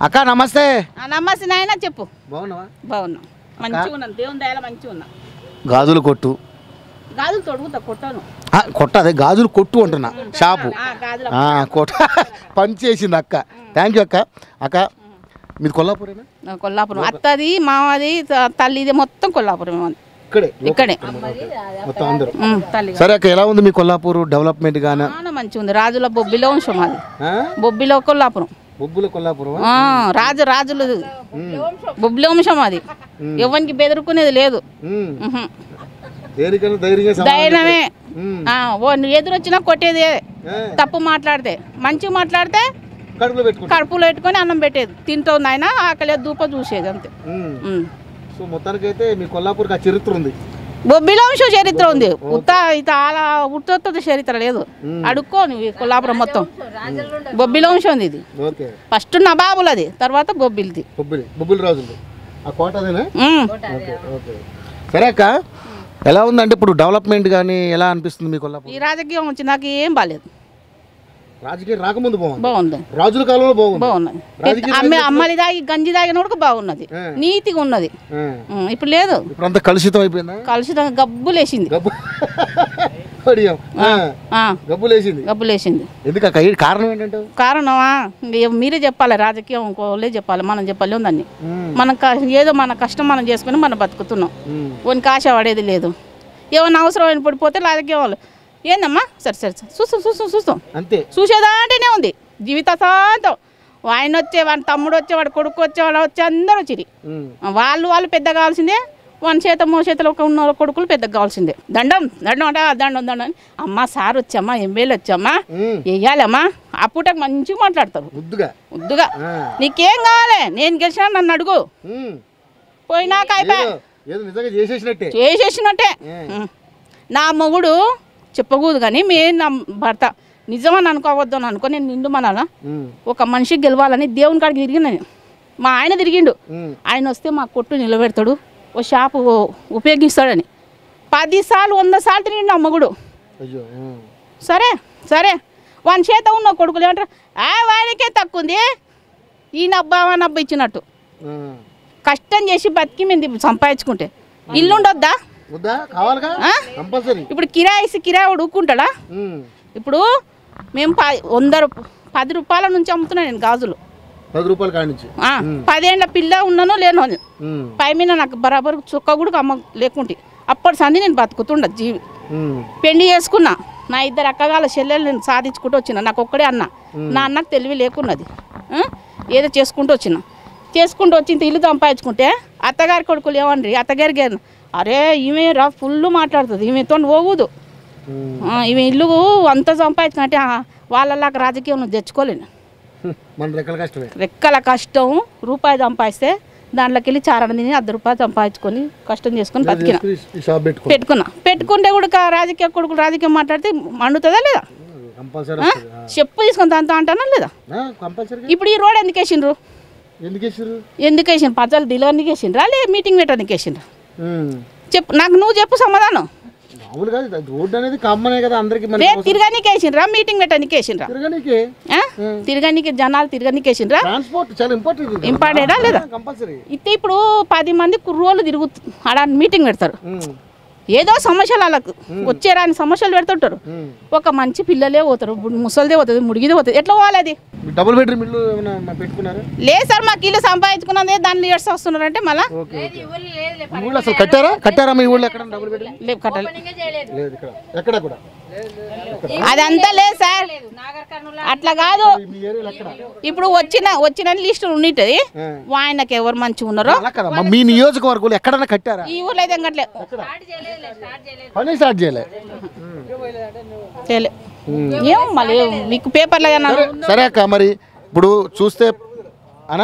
అక్క నమస్తే ఆ, నమస్తే నాయన చెప్పు బాగున్నావా బాగున్నా మంచిగా ఉన్నాను దేవుని దయలో మంచిగా ఉన్నా గాజులు కొట్టు గాజులు తొడుగుతా కొట్టాను ఆ, కొట్ట అదే గాజులు కొట్టు అంటున్నా షాపు ఆ, గాజుల ఆ, కొట్ట పని చేసింది అక్క థ్యాంక్ యూ అక్క అక్క మీది కొల్లాపూరేనా ఆ, కొల్లాపురం అత్తది మామది త- తల్లిది మొత్తం కొల్లాపురం మాది. ఇక్కడే ఇక్కడే మొత్తం అందరూ ఉమ్, తల్లి సరే అక్క ఎలా ఉంది మీ కొల్లాపూర్ డెవలప్మెంట్ గానా చాలా మంచిగా ఉంది రాజుల బొబ్బిలో వంశం అది ఆ? బొబ్బిలో కొల్లాపురం బొబ్బుల కొల్లాపురం ఆ, రాజు రాజులు బొబ్బిలో వంశం అది ఎవరికి బెదురుకునేది లేదు ఉహు. దేనికైనా ధైర్యంగా సమాధానం ధైర్యమే ఉమ్. ఆ, ఓ ఎదురొచ్చినా కొట్టేది ఆ, తప్పు మాట్లాడితే మంచిగా మాట్లాడితే కడుపులో పెట్టుకుంటా కడుపులో పెట్టుకొని అన్నం పెట్టేది తింటుంది ఆయన ఆకలి దూప చూసేది అంతే ఉమ్. ఉమ్. సో మొత్తానికైతే మీ కొల్లాపూర్కి ఆ చరిత్ర ఉంది బొబ్బిలో వంశం చరిత్ర ఉంది ఉత్త ఇత అలా ఉత్తొత్త చరిత్ర లేదు అడుక్కో నువ్వు ఈ కొల్లాపురం మొత్తం బొబ్బిలో వంశం ఉంది ఇది ఓకే ఫస్ట్ నబాబులది తర్వాత బొబ్బిలిది బొబ్బిలి బొబ్బిలి రాజులు ఆ కోట అదేనా ఉమ్. ఓకే ఓకే సరే అక్క ఎలా ఉందంటే ఇప్పుడు డెవలప్మెంట్ కానీ ఎలా అనిపిస్తుంది మీ కొల్లాపూర్ ఈ రాజకీయం వచ్చి నాకు ఏం బాలేదు రాజకీయం రాకముందు బాగుంది బాగుంది రాజుల కాలంలో బాగుంది బాగున్నది రాజకీయ అమ్మ అమ్మలి దాగి గంజి తాగిన కూడా బాగున్నది ఆ. నీతిగా ఉన్నది ఆ. ఉమ్, ఇప్పుడు లేదు ఇప్పుడు అంతా కలుషితం అయిపోయిందా కలుషితం గబ్బులేసింది గబ్బు అడిగాం. ఆ, ఆ, గబ్బులేసింది గబ్బులేసింది ఎందుకు అక్క ఈ కారణం ఏంటంటే కారణమా ఇంక మీరే చెప్పాలి రాజకీయం ఇంకోళ్ళే చెప్పాలి మనం చెప్పలేం దాన్ని మనం క- ఏదో మన కష్టం మనం చేసుకుని మనం బతుకుతున్నాం వానికి ఆశ పడేది లేదు ఏమన్నా అవసరమైన పడిపోతే రాజకీయం వాళ్ళు ఏందమ్మా సరే సరే సరే చూస్తాం చూస్తాం చూస్తాం అంతే చూసేదాంటేనే ఉంది జీవిత శాంతం ఆయన వచ్చే వాడి తమ్ముడు వచ్చే వాడి కొడుకు వచ్చే వాడు వచ్చే అందరూ వచ్చిరి ఉమ్. వాళ్ళు వాళ్ళు పెద్ద కావాల్సిందే వన్ చేత మో చేతిలో ఒక ఉన్న కొడుకులు పెద్ద కావాల్సిందే దండం దండం అంటే ఆ దండం దండం అని అమ్మ సార్ వచ్చమ్మా ఎమ్మెల్యే వచ్చమ్మా ఉమ్. వెయ్యాలమ్మా ఆ పూటకు మంచిగా మాట్లాడతారు ముద్దుగా ముద్దుగా ఆ. నీకేం కావాలి నేను గెలిచినా నన్ను అడుగు ఉమ్. పోయినాక అయిపోయా ఏదో ఏదో నిజంగా చేసేసినట్టే చేసేసినట్టే ఏ. ఉం. నా మొగుడు చెప్పకూడదు కానీ మీ నా భర్త నిజమని అనుకోవద్దు అని అనుకో నేను నిండు మనాలా ఉమ్. ఒక మనిషి గెలవాలని దేవుని కాడికి తిరిగిన నేను మా ఆయన తిరిగిండు ఉమ్. ఆయన వస్తే మా కొట్టు నిలబెడతాడు ఓ షాపు ఉపయోగిస్తాడని పదిసార్లు వంద సార్లు తిరిగిండు నా మొగుడు అయ్యో ఉమ్. సరే సరే వాని చేత ఉన్న కొడుకులు ఏమంటారు ఆ వాడికే తక్కువ ఉంది ఈయన అబ్బా వాని అబ్బా ఇచ్చినట్టు ఉమ్. కష్టం చేసి బతికి మేము సంపాదించుకుంటే ఇల్లు ఉండొద్దా వద్దా కావాలిగా ఆ? కంపల్సరీ ఇప్పుడు కిరాయిసి కిరాయి ఊడుకుంటాడా ఉమ్. ఇప్పుడు మేము ప వంద రూప- పది రూపాయల నుంచి అమ్ముతున్నా నేను గాజులు పది రూపాయలు కానించి ఆ, పదేళ్ళ పిల్ల ఉన్నానో లేనో అని. ఉమ్. పై మీద నాకు బరాబర్ చుక్క కూడా అమ్మ లేకుంటే అప్పటి సంది నేను బతుకుతుండ జీవి ఉమ్. పెళ్లి చేసుకున్నా నా ఇద్దరు అక్కగాల చెల్లెలు నేను సాధించుకుంటూ వచ్చిన నాకు ఒక్కడే అన్న నా అన్నకు తెలివి లేకున్నది ఆ? ఏదో చేసుకుంటూ వచ్చిన చేసుకుంటూ వచ్చి ఇంత ఇల్లు సంపాదించుకుంటే అత్తగారి కొడుకులు ఏమన్నారు అత్తగారి గారు అరే ఈమె రా ఫుల్ మాట్లాడుతుంది ఈమెతో పోగుదు ఉమ్. ఆ, ఈమె ఇల్లు అంత సంపాదించినట్టే వాళ్ళలాగా రాజకీయం నువ్వు తెచ్చుకోలేను మన రెక్కల కష్టమే రెక్కల కష్టం రూపాయి సంపాదిస్తే దాంట్లోకి వెళ్ళి చారణ తిని అర్ధ రూపాయలు సంపాదించుకొని కష్టం చేసుకొని బతికిన ఈ షాప్ పెట్టుకో పెట్టుకున్నా పెట్టుకుంటే కూడా కా- రాజకీయ కొడుకులు రాజకీయం మాట్లాడితే మండుతుందా లేదా కంపల్సరీ ఆ? చెప్పు తీసుకొని దాంతో అంటానా లేదా కంపల్సరీ ఇప్పుడు ఈ రోడ్ ఎందుకు వేసిండ్రు ఎందుకు వేసారు ఎందుకు వేసిండ్రు పచ్చలు డిలవరికి వేసిండ్రా లే మీటింగ్ పెట్టడానికి వేసిండ్రా ఉమ్. చెప్పు నాకు నువ్వు చెప్పు సమాధానం మామూలుగా ఇది రోడ్డు అనేది కామనే కదా అందరికి మన రే తిరగనికి వేసిండ్రా మీటింగ్ పెట్టడానికి వేసిండ్రా తిరగడానికి ఆ? తిరగనికి జనాలు తిరగనికి వేసిండ్రా ట్రాన్స్పోర్ట్ చాలా ఇంపార్టెంట్ ఇంపార్టెంటా లేదా కంపల్సరీ ఇస్తే ఇప్పుడు పది మంది కుర్రోళ్ళు తిరుగు ఆడ మీటింగ్ పెడతారు ఏదో సమస్యలు వాళ్ళకు వచ్చే రాని సమస్యలు పెడుతుంటారు ఒక మంచి పిల్లలే పోతారు ఇప్పుడు ముసలిదే పోతుంది ముడిగిదే పోతుంది ఎట్లా పోవాలి అది డబుల్ బెడ్రూమ్ ఇల్లు ఏమైనా మా పెట్టుకున్నారా లేదు సార్ మాకు ఇల్లు సంపాదించుకున్నదే దాన్ని ఏడ్స్ వస్తున్నారంటే మళ్ళా ఓకే ఓకే మీ ఊళ్ళో అసలు కట్టారా కట్టారా మీ ఊళ్ళో ఎక్కడ డబుల్ బెడ్రూమ్ లేవు కట్టాలి లేదు ఇక్కడ ఎక్కడ కూడా అదంతా లేదు సార్ అట్లా కాదు మీ ఏరియాలో ఎక్కడ ఇప్పుడు వచ్చిన వచ్చిన లిస్ట్ ఉండిటది ఆ. ఆయనకి ఎవరు మంచిగా ఉన్నారో అలా కదా మా- మీ నియోజకవర్గంలో ఎక్కడైనా కట్టారా ఈ ఊర్లో అయితే ఎంగట్లే పని స్టార్ట్ చేయలే చేయలే ఏం మళ్ళీ మీకు పేపర్లో ఏమన్నా సరే సరే అక్క మరి ఇప్పుడు చూస్తే అనా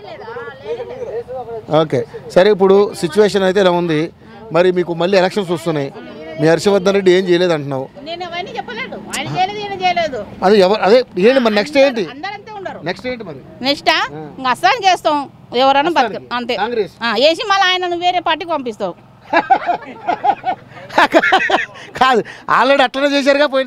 ఓకే సరే ఇప్పుడు సిచ్యువేషన్ అయితే ఇలా ఉంది మరి మీకు మళ్ళీ ఎలక్షన్స్ వస్తున్నాయి మీ హర్షవర్ధన్ రెడ్డి ఏం చేయలేదు అంటున్నావు నేను అవన్నీ చెప్పలేదు ఆయన చేయలేదు ఈయన చేయలేదు అది ఎవరు అదే ఏంటి మరి నెక్స్ట్ ఏంటి అందరంతే ఉండరు నెక్స్ట్ ఏంటి మరి నెక్స్ట్ ఇంకా అస్సాం చేస్తాం ఎవరన్నా బతుక అంతే కాంగ్రెస్ ఆ, వేసి మళ్ళీ ఆయన వేరే పార్టీకి పంపిస్తావు కాదు ఆల్రెడీ అట్లనే చేశారుగా పోయినసారి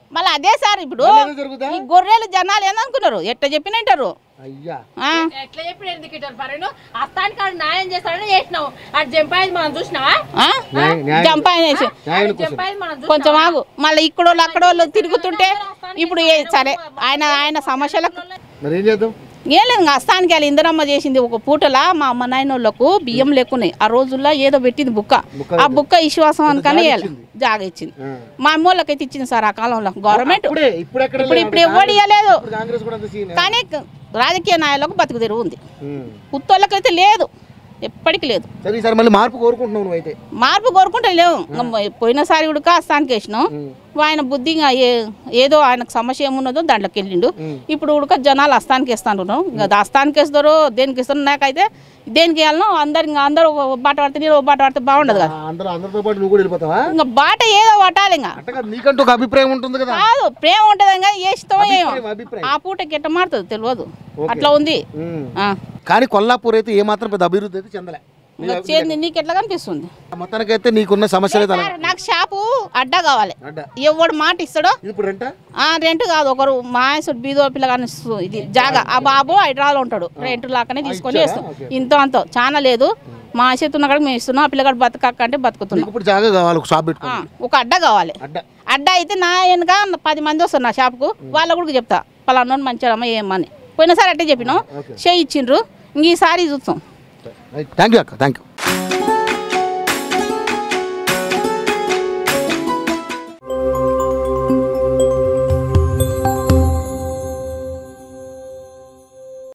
మళ్ళీ అదే సార్ ఇప్పుడు మళ్ళీ అదే జరుగుతా? ఈ గొర్రెలు జనాలు ఏందనుకున్నారు ఎట్ట చెప్పిన వింటారు అయ్యా ఆ? ఎట్లా చెప్పి ఎందుకు ఇట్టారు పరేను అస్తానికి ఆడు న్యాయం చేస్తాడని చేసినావు అటు జంపాయి మనం చూసినావా ఆ? న్యాయం- న్యాయం- జంపాయనేసి న్యాయం కోసం జంపాయి మనం చూసినావా? కొంచెం ఆగు మళ్ళీ ఇక్కడ వాళ్ళు అక్కడ వాళ్ళు తిరుగుతుంటే ఇప్పుడు ఏ సరే ఆయన ఆయన సమస్యలకు మరి ఏం చేద్దాం ఏం లేదు ఇంకా అస్తానికి వెళ్ళి ఇందిరమ్మ చేసింది ఒక పూటలా మా అమ్మ నాయన వాళ్ళకు బియ్యం లేకున్నాయి ఆ రోజుల్లో ఏదో పెట్టింది బుక్క బుక్క ఆ బుక్క విశ్వాసం అనుకని జాగ ఇయ్యాలి. ఇచ్చింది. జాగ ఇచ్చింది ఆ. మా అమ్మ వాళ్ళకైతే ఇచ్చింది సార్ ఆ కాలంలో గవర్నమెంట్ ఇప్పుడే ఇప్పుడు ఎక్కడ ఇప్పుడు లేదు. ఇప్పుడు ఎవడు ఇవ్వలేదు ఇప్పుడు కాంగ్రెస్ కూడా అంత సీన్ కానీ రాజకీయ నాయకులకు బతుకు తెరువు ఉంది ఉత్తోళ్ళకైతే లేదు ఎప్పటికీ లేదు సరే ఈసారి మళ్ళీ మార్పు కోరుకుంటున్నావు నువ్వు అయితే మార్పు కోరుకుంటే లేవు ఇంకా పోయినసారి కూడా అస్తానికి వేసినాం ఆయన బుద్ధి ఇంకా ఏ- ఏదో ఆయనకు సమస్య ఏమున్నదో దాంట్లోకి వెళ్ళిండు ఇప్పుడు ఉడక జనాలు అస్తానికి వేస్తాను ఇంకా అది అస్తానికి వేస్తారో దేనికి ఇస్తారో నాకైతే దేనికి వెళ్ళను అందరు ఇంకా అందరూ ఓ బాట పడితే నేను ఓ బాట పడితే బాగుండదు కదా ఆ, అందరూ అందరితో పాటు నువ్వు కూడా వెళ్ళిపోతావా ఇంకా బాట ఏదో పట్టాలి ఇంకా అట్ట కాదు నీకంటూ ఒక అభిప్రాయం ఉంటుంది కదా కాదు ప్రేమ ఉంటుంది ఇంకా వేస్తాం ఏమో అభిప్రాయం, అభిప్రాయం ఆ పూటకి ఎట్ట మారుతుంది తెలియదు అట్లా ఉంది ఉమ్. ఆ. కానీ కొల్లాపూర్ అయితే ఏమాత్రం పెద్ద అభివృద్ధి అయితే చెందలే ఇంకా చేంది నీకు ఎట్లా కనిపిస్తుంది మొత్తానికైతే నీకున్న సమస్యలు అయితే సార్, నాకు షాపు అడ్డా కావాలి అడ్డ ఎవడు మాట ఇస్తాడో ఇది ఇప్పుడు రెంట ఆ రెంట్ కాదు ఒకరు మాయసుడు బీదో పిల్లగాని సు- ఇది జాగా ఆ బాబు హైదరాబాద్లో ఉంటాడు రెంట్ లాగానే తీసుకొని ఇచ్చారా? వేస్తాం ఓకే. ఇంత అంత చాలా లేదు మా చేతి ఉన్న కాడికి మేము ఇస్తున్నాం ఆ పిల్లగాడు బతకక్క అంటే బతుకుతున్నాం నీకు ఇప్పుడు జాగా కావాలి ఒక షాప్ ఆ, పెట్టుకో ఒక అడ్డా కావాలి అడ్డ అడ్డా అయితే నా వెనుక పది మంది వస్తారు నా షాప్కు వాళ్ళకు కూడా చెప్తా పలానా మంచిదమ్మా ఏమని పోయినసారి అట్టే చెప్పినాం ఓకే. చేయి ఇచ్చిండ్రు ఇంక ఈసారి చూస్తాం థ్యాంక్ యూ అక్క థ్యాంక్ యూ